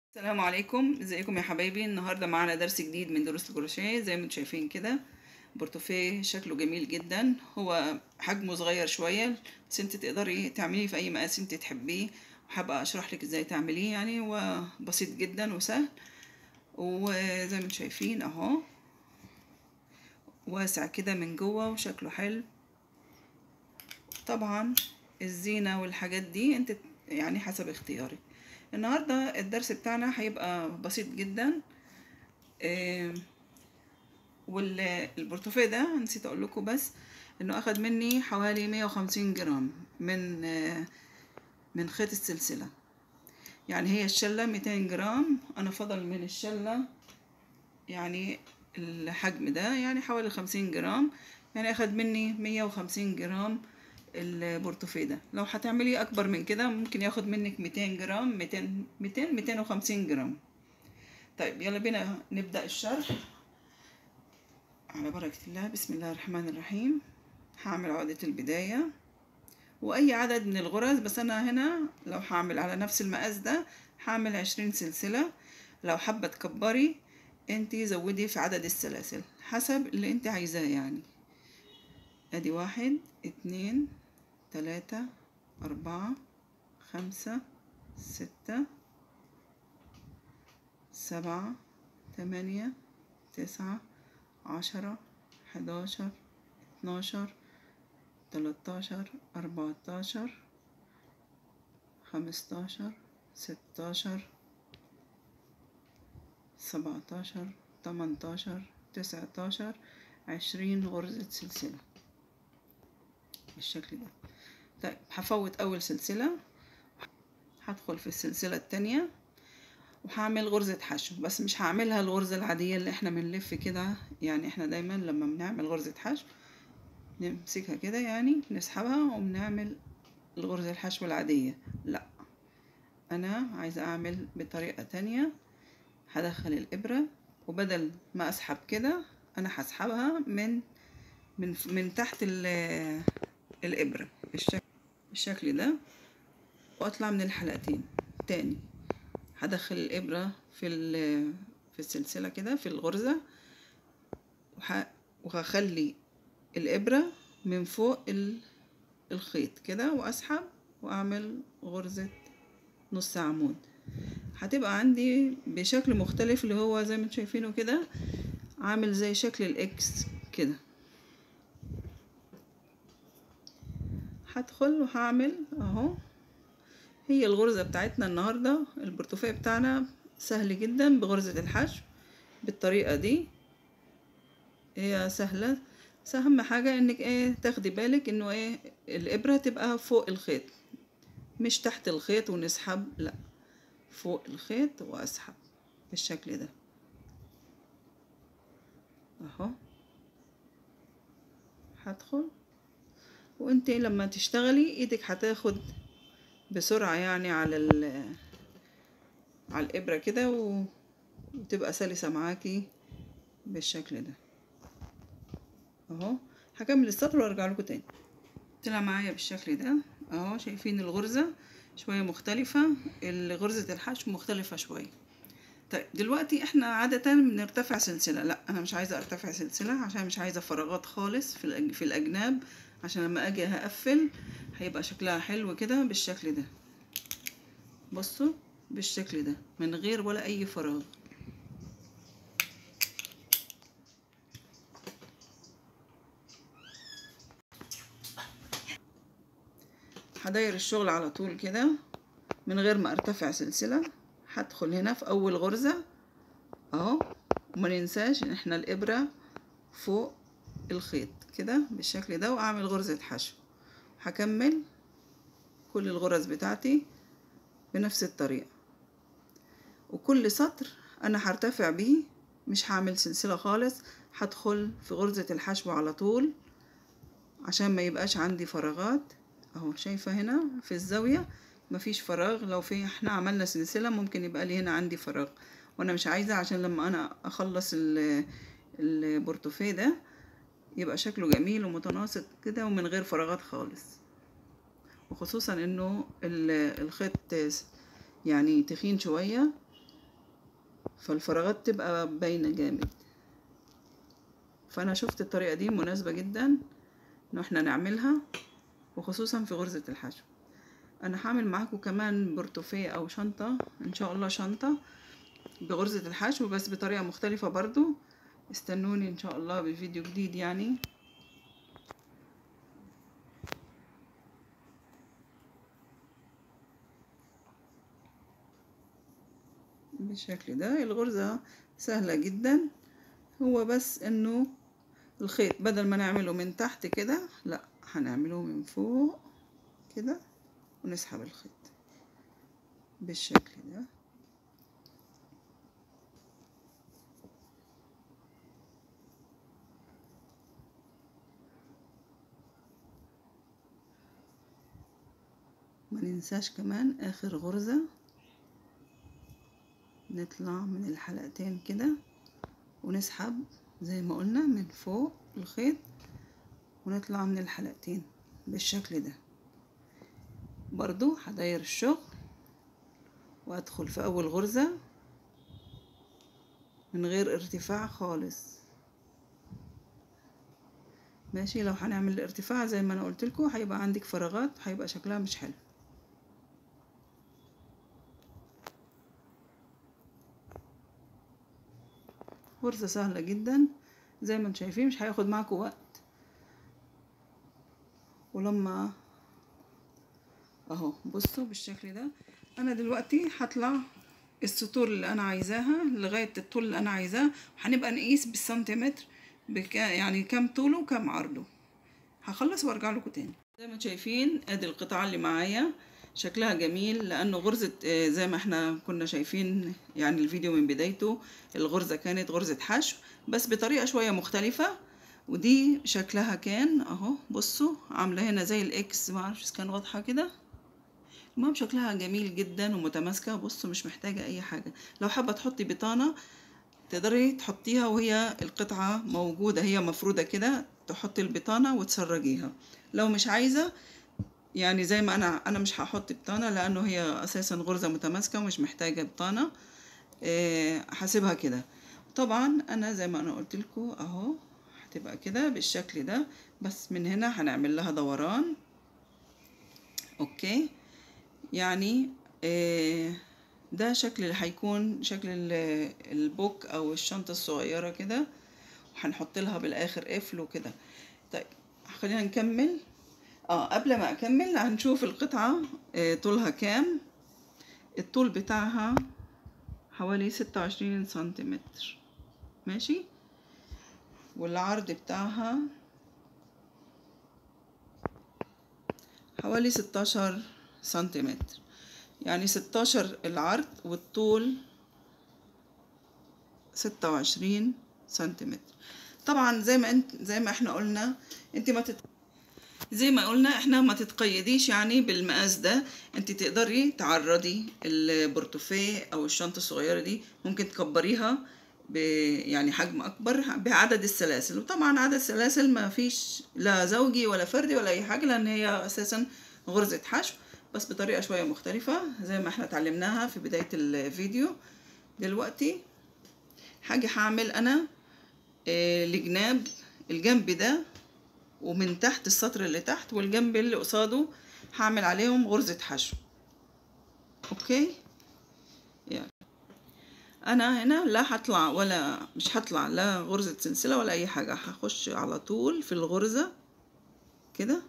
السلام عليكم ازيكم يا حبايبي النهارده معانا درس جديد من دروس الكروشيه زي ما انتم شايفين كده بورتوفيه شكله جميل جدا هو حجمه صغير شويه بس انت تقدري تعمليه في اي مقاس انت تحبيه وحابه اشرح لك ازاي تعمليه يعني هو بسيط جدا وسهل وزي ما انتم شايفين اهو واسع كده من جوه وشكله حلو طبعا الزينه والحاجات دي انت يعني حسب اختيارك النهارده الدرس بتاعنا هيبقى بسيط جدا إيه والبورتوفيه ده نسيت اقول لكم بس انه اخد مني حوالي 150 جرام من آه من خيط السلسله يعني هي الشله 200 جرام انا فضل من الشله يعني الحجم ده يعني حوالي 50 جرام يعني اخد مني 150 جرام البورتوفيه ده لو هتعملي اكبر من كده ممكن ياخد منك 200 جرام 200 200 250 جرام طيب يلا بينا نبدا الشرح على بركه الله بسم الله الرحمن الرحيم هعمل عقده البدايه واي عدد من الغرز بس انا هنا لو هعمل على نفس المقاس ده هعمل 20 سلسله لو حابه تكبري انتي زودي في عدد السلاسل حسب اللي انت عايزاه يعني ادي واحد اتنين تلاتة أربعة خمسة ستة سبعة تمانية تسعة عشرة حداشر اتناشر تلاتاشر أربعتاشر خمستاشر ستاشر سبعتاشر تمنتاشر تسعتاشر عشرين غرزة سلسلة بالشكل ده طيب هفوت اول سلسله هدخل في السلسله التانية وهعمل غرزة حشو بس مش هعملها الغرزة العادية اللي احنا بنلف كده يعني احنا دايما لما بنعمل غرزة حشو نمسكها كده يعني نسحبها وبنعمل الغرزة الحشو العادية لا انا عايزة اعمل بطريقة تانية هدخل الابرة وبدل ما اسحب كده انا هسحبها من من من تحت الإبرة بالشكل, بالشكل ده وأطلع من الحلقتين تاني هدخل الإبرة في في السلسلة كده في الغرزة وهخلي الإبرة من فوق الخيط كده وأسحب وأعمل غرزة نص عمود هتبقى عندي بشكل مختلف اللي هو زي ما انتم شايفينه كده عامل زي شكل الإكس كده هدخل وهعمل اهو هي الغرزة بتاعتنا النهاردة البورتوفيه بتاعنا سهل جدا بغرزة الحشو بالطريقة دي هي سهلة بس اهم حاجة انك ايه تاخدي بالك انه ايه الابرة تبقى فوق الخيط مش تحت الخيط ونسحب لا فوق الخيط واسحب بالشكل ده اهو هدخل وانت لما تشتغلي ايدك هتاخد بسرعة يعني على ال على الإبرة كده و... وتبقى سلسة معاكي بالشكل ده اهو هكمل السطر وارجع لكم تاني طلع معايا بالشكل ده اهو شايفين الغرزة شوية مختلفة غرزة الحشو مختلفة شوية طيب دلوقتي احنا عادة بنرتفع سلسلة لا انا مش عايزة ارتفع سلسلة عشان مش عايزة فراغات خالص في, الأج... في الاجناب عشان لما اجي هقفل هيبقى شكلها حلو كده بالشكل ده بصوا بالشكل ده من غير ولا اي فراغ هداير الشغل على طول كده من غير ما ارتفع سلسلة هدخل هنا في اول غرزة اهو وما ننساش ان احنا الابرة فوق الخيط كده بالشكل ده واعمل غرزة حشو هكمل كل الغرز بتاعتي بنفس الطريقة وكل سطر انا هرتفع بيه مش هعمل سلسلة خالص هدخل في غرزة الحشو على طول عشان ما يبقاش عندي فراغات اهو شايفة هنا في الزاوية مفيش فراغ لو في احنا عملنا سلسلة ممكن يبقى لي هنا عندي فراغ وانا مش عايزة عشان لما انا اخلص البورتوفيه ده يبقى شكله جميل ومتناسق كده ومن غير فراغات خالص وخصوصا انه الخيط يعني تخين شوية فالفراغات تبقى باينة جامد فانا شفت الطريقة دي مناسبة جدا ان احنا نعملها وخصوصا في غرزة الحشو انا هعمل معاكم كمان برتوفيه او شنطة ان شاء الله شنطة بغرزة الحشو بس بطريقة مختلفة برضو استنوني ان شاء الله بفيديو جديد يعني بالشكل ده الغرزة سهلة جدا هو بس انه الخيط بدل ما نعمله من تحت كده لا هنعمله من فوق كده ونسحب الخيط بالشكل ده ما ننساش كمان اخر غرزة نطلع من الحلقتين كده ونسحب زي ما قلنا من فوق الخيط ونطلع من الحلقتين بالشكل ده برضو هداير الشغل وادخل في اول غرزة من غير ارتفاع خالص ماشي لو هنعمل الارتفاع زي ما انا قلت لكم هيبقى عندك فراغات هيبقى شكلها مش حلو غرزة سهلة جدا زي ما انتم شايفين مش هياخد معاكم وقت ولما اهو بصوا بالشكل ده انا دلوقتي هطلع السطور اللي انا عايزاها لغاية الطول اللي انا عايزاه وهنبقى نقيس بالسنتيمتر بكا يعني كام طوله وكام عرضه هخلص وارجع لكم تاني زي ما شايفين ادي القطعة اللي معايا شكلها جميل لانه غرزة زي ما احنا كنا شايفين يعني الفيديو من بدايته الغرزة كانت غرزة حشو بس بطريقة شوية مختلفة ودي شكلها كان اهو بصوا عاملة هنا زي الاكس معرفش كان واضحة كده المهم شكلها جميل جدا ومتماسكة بصوا مش محتاجة اي حاجة لو حابة تحطي بطانة تقدري تحطيها وهي القطعة موجودة هي مفرودة كده تحطي البطانة وتسرجيها لو مش عايزة يعني زي ما انا انا مش هحط بطانه لانه هي اساسا غرزه متماسكه ومش محتاجه بطانه هسيبها كده طبعا انا زي ما انا قلت لكم اهو هتبقى كده بالشكل ده بس من هنا هنعمل لها دوران اوكي يعني ده شكل اللي هيكون شكل البوك او الشنطه الصغيره كده وهنحط لها بالاخر قفل وكده طيب خلينا نكمل اه قبل ما اكمل هنشوف القطعة آه طولها كام الطول بتاعها حوالي ستة وعشرين سنتيمتر ماشي والعرض بتاعها حوالي ستاشر سنتيمتر يعني ستاشر العرض والطول ستة وعشرين سنتيمتر طبعا زي ما انت زي ما احنا قلنا انت ما تت... زي ما قلنا احنا ما تتقيديش يعني بالمقاس ده انت تقدري تعرضي البورتوفيه او الشنطه الصغيره دي ممكن تكبريها ب يعني حجم اكبر بعدد السلاسل وطبعا عدد السلاسل ما فيش لا زوجي ولا فردي ولا اي حاجه لان هي اساسا غرزه حشو بس بطريقه شويه مختلفه زي ما احنا اتعلمناها في بدايه الفيديو دلوقتي حاجه هعمل انا الجناب الجنب ده ومن تحت السطر اللي تحت والجنب اللي قصاده هعمل عليهم غرزة حشو اوكي يعني انا هنا لا هطلع ولا مش هطلع لا غرزة سلسلة ولا اي حاجة هخش على طول في الغرزة كده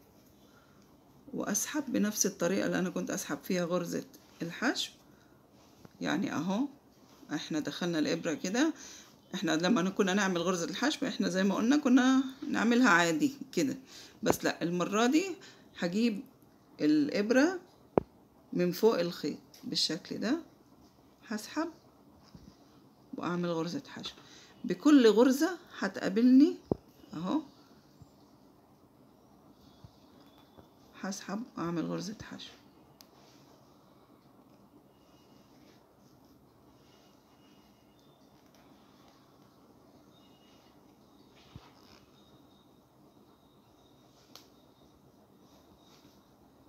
واسحب بنفس الطريقة اللي انا كنت اسحب فيها غرزة الحشو يعني اهو احنا دخلنا الابرة كده احنا لما كنا نعمل غرزة الحشو احنا زي ما قلنا كنا نعملها عادي كده بس لا المرة دي هجيب الابرة من فوق الخيط بالشكل ده هسحب واعمل غرزة حشو بكل غرزة هتقابلني اهو هسحب واعمل غرزة حشو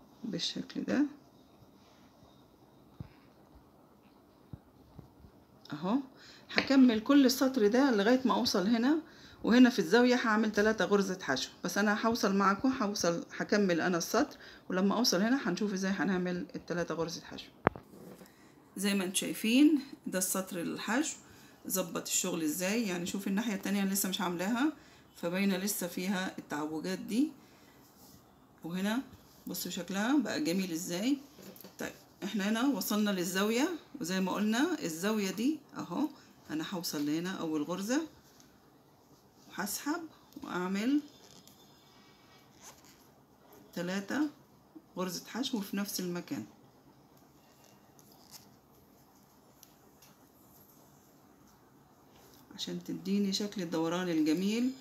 بالشكل ده اهو هكمل كل السطر ده لغاية ما اوصل هنا وهنا في الزاوية هعمل ثلاثة غرزة حشو بس انا هوصل معاكم هوصل هكمل انا السطر ولما اوصل هنا هنشوف ازاي هنعمل الثلاثة غرزة حشو زي ما انتم شايفين ده السطر الحشو ظبط الشغل ازاي يعني شوف الناحية التانية أنا لسه مش عاملاها فباينة لسه فيها التعوجات دي وهنا بصوا شكلها بقى جميل ازاي طيب احنا هنا وصلنا للزاوية وزي ما قلنا الزاوية دي اهو انا هوصل لهنا اول غرزة وهسحب واعمل ثلاثة غرزة حشو في نفس المكان عشان تديني شكل الدوران الجميل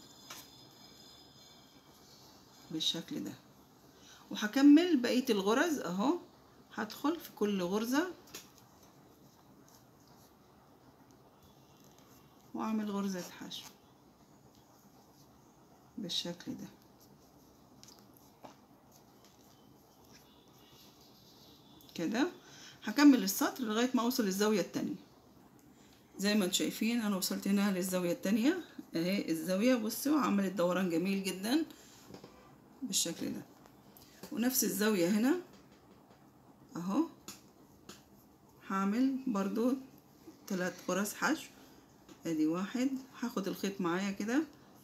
بالشكل ده وهكمل بقية الغرز اهو هدخل في كل غرزة واعمل غرزة حشو بالشكل ده كده هكمل السطر لغاية ما اوصل للزاوية التانية زي ما انتم شايفين انا وصلت هنا للزاوية التانية اهي الزاوية بصوا عملت دوران جميل جدا بالشكل ده ونفس الزاوية هنا اهو هعمل برضو ثلاث غرز حشو ادي واحد هاخد الخيط معايا كده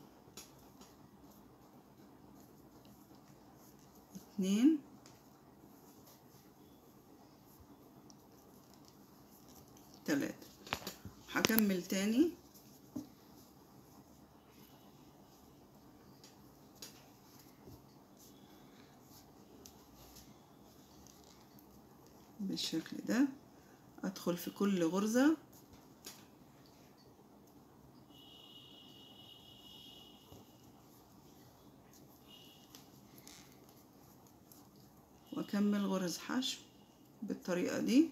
اتنين تلاتة هكمل تاني بالشكل ده ادخل في كل غرزة واكمل غرز حشو بالطريقة دي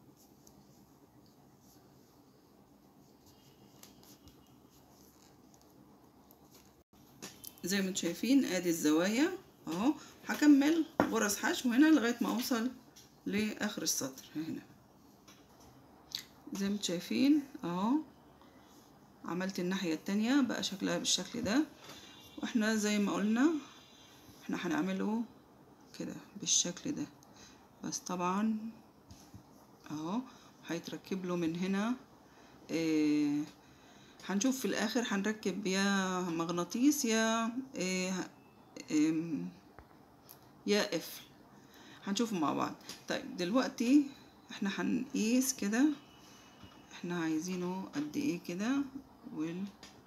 زي ما انتم شايفين ادي الزوايا اهو هكمل غرز حشو هنا لغاية ما اوصل لاخر السطر هنا زي ما انتم شايفين اهو عملت الناحية التانية بقى شكلها بالشكل ده واحنا زي ما قلنا احنا هنعمله كده بالشكل ده بس طبعا اهو هيتركب له من هنا إيه هنشوف في الاخر هنركب يا مغناطيس يا إيه إيه يا قفل هنشوفه مع بعض طيب دلوقتي احنا هنقيس كده احنا عايزينه قد ايه كده وال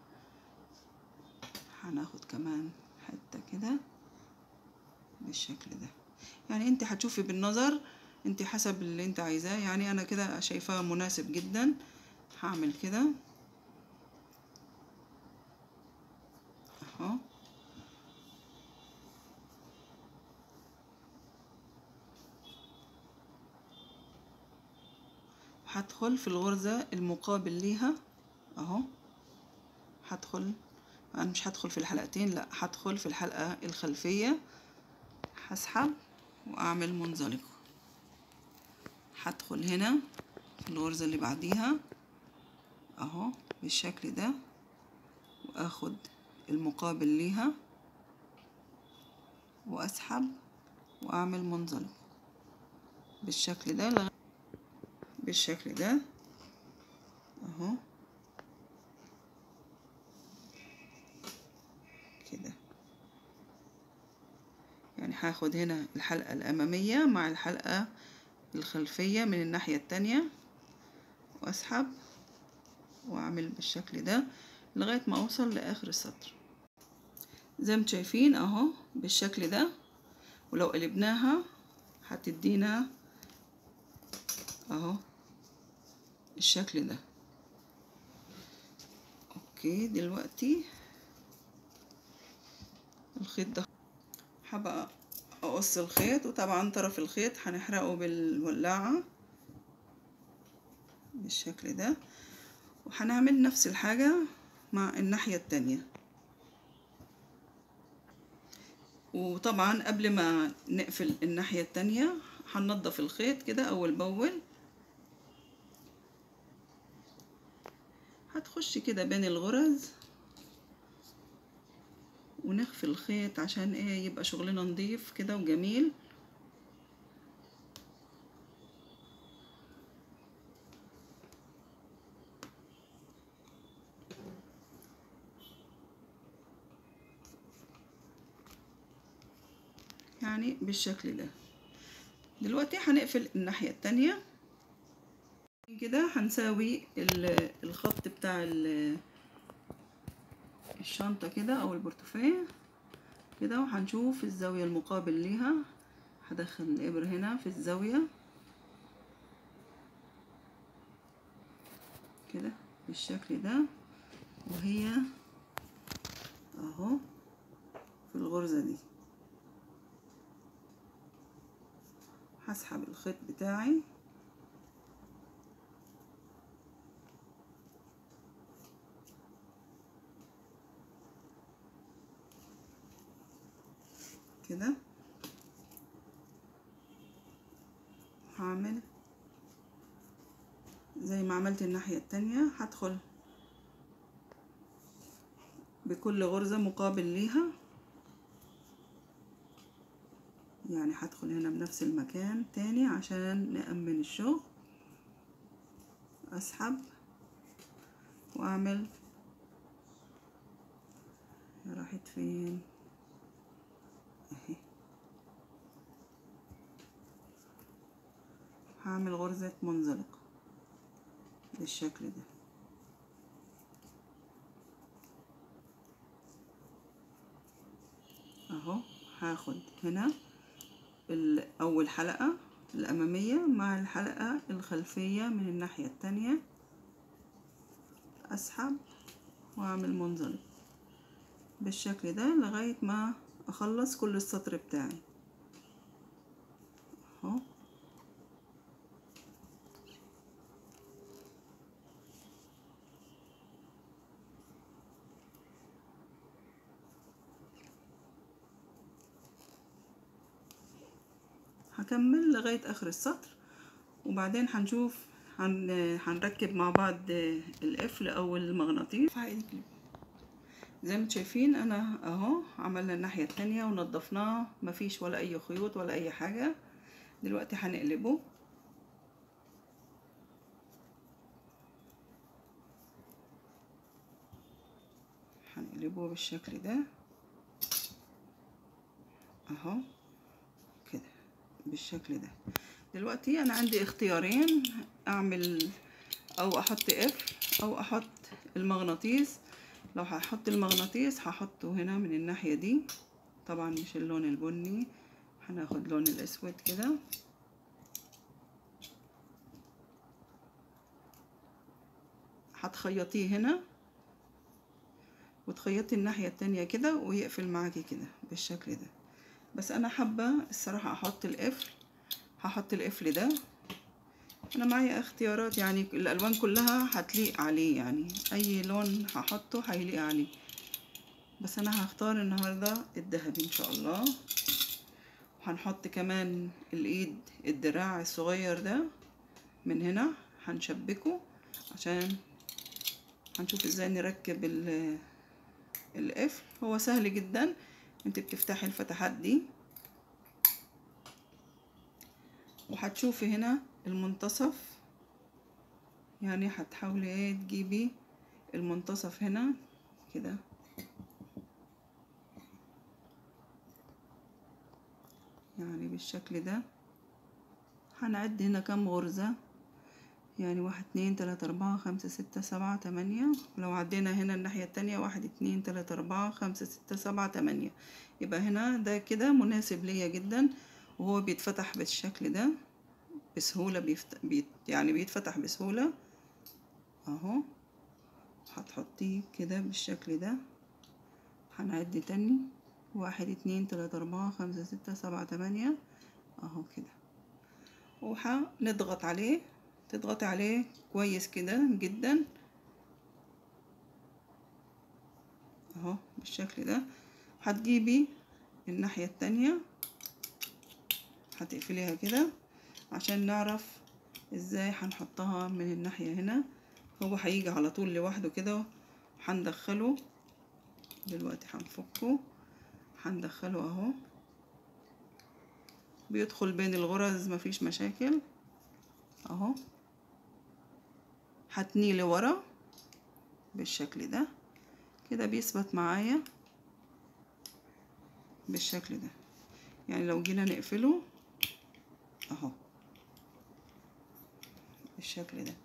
هناخد كمان حتة كده بالشكل ده يعني انت هتشوفي بالنظر انت حسب اللي انت عايزاه يعني انا كده شايفاه مناسب جدا هعمل كده اهو هدخل في الغرزة المقابل ليها اهو هدخل انا مش هدخل في الحلقتين لا هدخل في الحلقة الخلفية هسحب واعمل منزلقة هدخل هنا في الغرزة اللي بعديها اهو بالشكل ده واخد المقابل ليها واسحب واعمل منزلقة بالشكل ده لغاية بالشكل ده اهو كده يعني هاخد هنا الحلقة الأمامية مع الحلقة الخلفية من الناحية التانية وأسحب وأعمل بالشكل ده لغاية ما أوصل لآخر السطر زي ما شايفين أهو بالشكل ده ولو قلبناها هتدينا أهو الشكل ده اوكي دلوقتي الخيط ده هبقى اقص الخيط وطبعا طرف الخيط هنحرقه بالولاعة بالشكل ده وهنعمل نفس الحاجة مع الناحية التانية وطبعا قبل ما نقفل الناحية التانية هننضف الخيط كده اول باول هتخش كده بين الغرز ونخفي الخيط عشان ايه يبقى شغلنا نضيف كده وجميل يعني بالشكل ده دلوقتي هنقفل الناحية التانية كده هنساوي الخط بتاع الشنطة كده او البورتفيه كده وهنشوف الزاوية المقابل ليها هدخل الابر هنا في الزاوية كده بالشكل ده وهي اهو في الغرزة دي هسحب الخيط بتاعي كده هعمل زي ما عملت الناحية التانية هدخل بكل غرزة مقابل ليها يعني هدخل هنا بنفس المكان تاني عشان نأمن الشغل أسحب وأعمل راحت فين اهي هعمل غرزة منزلقة بالشكل ده اهو هاخد هنا أول حلقة الأمامية مع الحلقة الخلفية من الناحية التانية أسحب وأعمل منزلق بالشكل ده لغاية ما أخلص كل السطر بتاعي اهو هكمل لغاية آخر السطر وبعدين هنشوف هن... هنركب مع بعض القفل أو المغناطيس زي ما شايفين أنا أهو عملنا الناحية التانية ونضفناه مفيش ولا أي خيوط ولا أي حاجة دلوقتي هنقلبه هنقلبه بالشكل ده اهو كده بالشكل ده دلوقتي انا عندي اختيارين اعمل او احط اف او احط المغناطيس لو هحط المغناطيس هحطه هنا من الناحية دي طبعا مش اللون البني هناخد لون الاسود كده هتخيطيه هنا وتخيطي الناحية التانية كده ويقفل معاكي كده بالشكل ده بس انا حابة الصراحة احط القفل هحط القفل ده انا معايا اختيارات يعني الالوان كلها هتليق عليه يعني اي لون هحطه هيليق عليه بس انا هختار النهاردة الذهبي ان شاء الله وهنحط كمان الايد الدراع الصغير ده من هنا هنشبكه عشان هنشوف ازاي نركب القفل هو سهل جدا انت بتفتحي الفتحات دي وهتشوفي هنا المنتصف يعني هتحاولي ايه تجيبي المنتصف هنا كده يعني بالشكل ده هنعد هنا كام غرزة يعني واحد اتنين تلاتة اربعة خمسة ستة سبعة تمانية لو عدينا هنا الناحية التانية واحد اتنين تلاتة اربعة خمسة ستة سبعة تمانية يبقى هنا ده كده مناسب ليا جدا وهو بيتفتح بالشكل ده بسهولة بيفت... بيت... يعني بيتفتح بسهولة اهو هتحطيه كده بالشكل ده هنعد تاني واحد اتنين تلاتة اربعة خمسة ستة سبعة تمانية اهو كده وهنضغط عليه تضغطي عليه كويس كده جدا اهو بالشكل ده هتجيبي الناحية التانية هتقفليها كده عشان نعرف ازاي هنحطها من الناحية هنا هو هيجي على طول لوحده كده هندخله دلوقتي هنفكه هندخله اهو بيدخل بين الغرز مفيش مشاكل اهو هتنيه لورا بالشكل ده كده بيثبت معايا بالشكل ده يعني لو جينا نقفله اهو بالشكل ده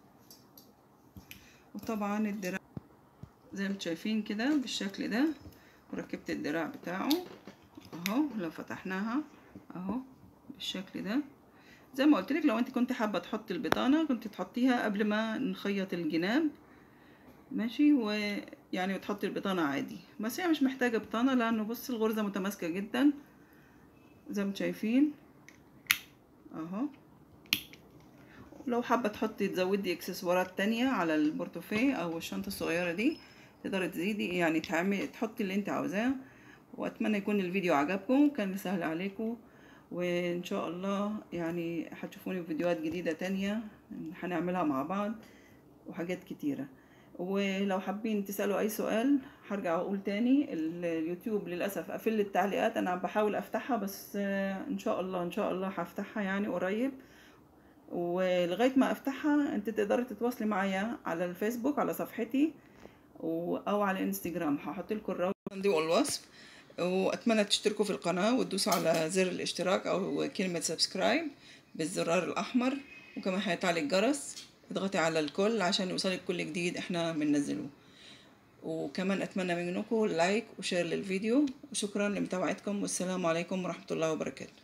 وطبعا الدراع زي ما انتم شايفين كده بالشكل ده وركبت الدراع بتاعه اهو لو فتحناها اهو بالشكل ده زي ما قلت لك لو انت كنت حابه تحطي البطانه كنت تحطيها قبل ما نخيط الجناب ماشي ويعني وتحطي البطانه عادي بس هي مش محتاجه بطانه لانه بص الغرزه متماسكه جدا زي ما انتم شايفين اهو لو حابه تحطي تزودي اكسسوارات تانية على البورتوفيه او الشنطه الصغيره دي تقدري تزيدي يعني تعملي تحطي اللي انت عاوزاه واتمنى يكون الفيديو عجبكم كان سهل عليكم وان شاء الله يعني هتشوفوني في فيديوهات جديده تانية هنعملها مع بعض وحاجات كتيره ولو حابين تسالوا اي سؤال هرجع اقول تاني اليوتيوب للاسف قافل التعليقات انا بحاول افتحها بس ان شاء الله ان شاء الله هفتحها يعني قريب ولغايه ما افتحها انت تقدري تتواصلي معايا على الفيسبوك على صفحتي او على الانستجرام هحط لكم الرابط عندي والوصف واتمنى تشتركوا في القناه وتدوسوا على زر الاشتراك او كلمه سبسكرايب بالزرار الاحمر وكمان هيطلع لك جرس اضغطي على الكل عشان يوصلك كل جديد احنا بننزله وكمان اتمنى منكم لايك وشير للفيديو وشكرا لمتابعتكم والسلام عليكم ورحمه الله وبركاته